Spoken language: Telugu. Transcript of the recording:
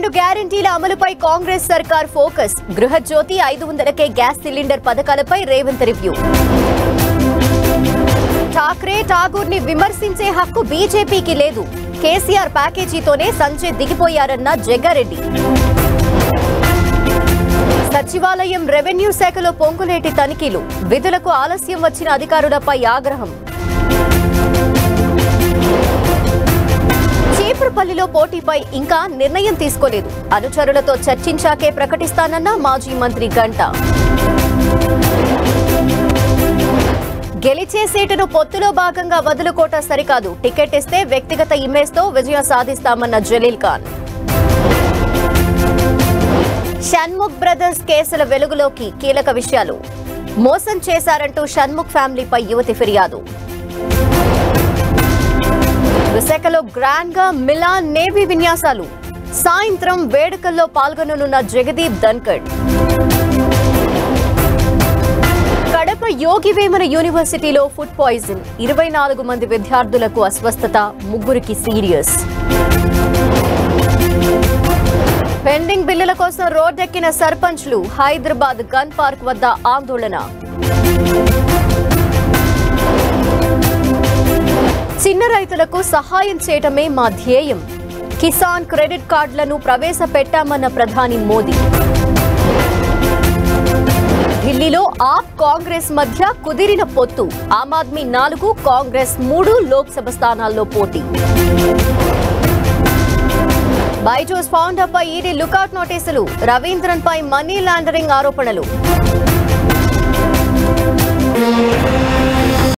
గ్యారంటీల అమలుపై కాంగ్రెస్ సర్కార్ ఫోకస్ గృహజ్యోతి ఐదు వందలకే గ్యాస్ సిలిండర్ పథకాలపై రేవంత్ రివ్యూ ఠాక్రే ఠాగూర్ ని విమర్శించే హక్కు బీజేపీకి లేదు కేసీఆర్ ప్యాకేజీతోనే సంజయ్ దిగిపోయారన్న జగ్గారెడ్డి సచివాలయం రెవెన్యూ శాఖలో పొంగులేటి తనిఖీలు విధులకు ఆలస్యం వచ్చిన అధికారులపై ఆగ్రహం చీపురుపల్లిలో పోటీపై ఇంకా నిర్ణయం తీసుకోలేదు అనుచరులతో చర్చించాకే ప్రకటిస్తానన్న మాజీ మంత్రి గంట గెలిచే సీటును పొత్తులో భాగంగా వదులుకోట సరికాదు టికెట్ ఇస్తే వ్యక్తిగత ఇమేజ్ తో విజయం సాధిస్తామన్న జలీల్ ఖాన్ షణ్ముఖ్ బ్రదర్స్ కేసుల వెలుగులోకి కీలక విషయాలు మోసం చేశారంటూ షణ్ముఖ్ ఫ్యామిలీపై యువతి ఫిర్యాదు విశాఖలో గ్రాండ్ గా మిలాన్ నేవీ విన్యాసాలు సాయంత్రం వేడుకల్లో పాల్గొననున్న జగదీప్ ధన్కడ్ కడప యోగివేమన యూనివర్సిటీలో ఫుడ్ పాయిజన్ ఇరవై నాలుగు మంది విద్యార్థులకు అస్వస్థత ముగ్గురికి సీరియస్ పెండింగ్ బిల్లుల కోసం రోడ్డెక్కిన సర్పంచ్లు హైదరాబాద్ గన్ పార్క్ వద్ద ఆందోళన చిన్న రైతులకు సహాయం చేయటమే మా ధ్యేయం కిసాన్ క్రెడిట్ కార్డులను ప్రవేశపెట్టామన్న ప్రధాని మోదీ ఢిల్లీలో ఆప్ కాంగ్రెస్ మధ్య కుదిరిన పొత్తు ఆమ్ ఆద్మీ నాలుగు కాంగ్రెస్ మూడు లోక్సభ స్థానాల్లో పోటీ బైజూస్ ఫౌండర్ పై ఈడీ లుకౌట్ నోటీసులు రవీంద్రన్ పై మనీ లాండరింగ్ ఆరోపణలు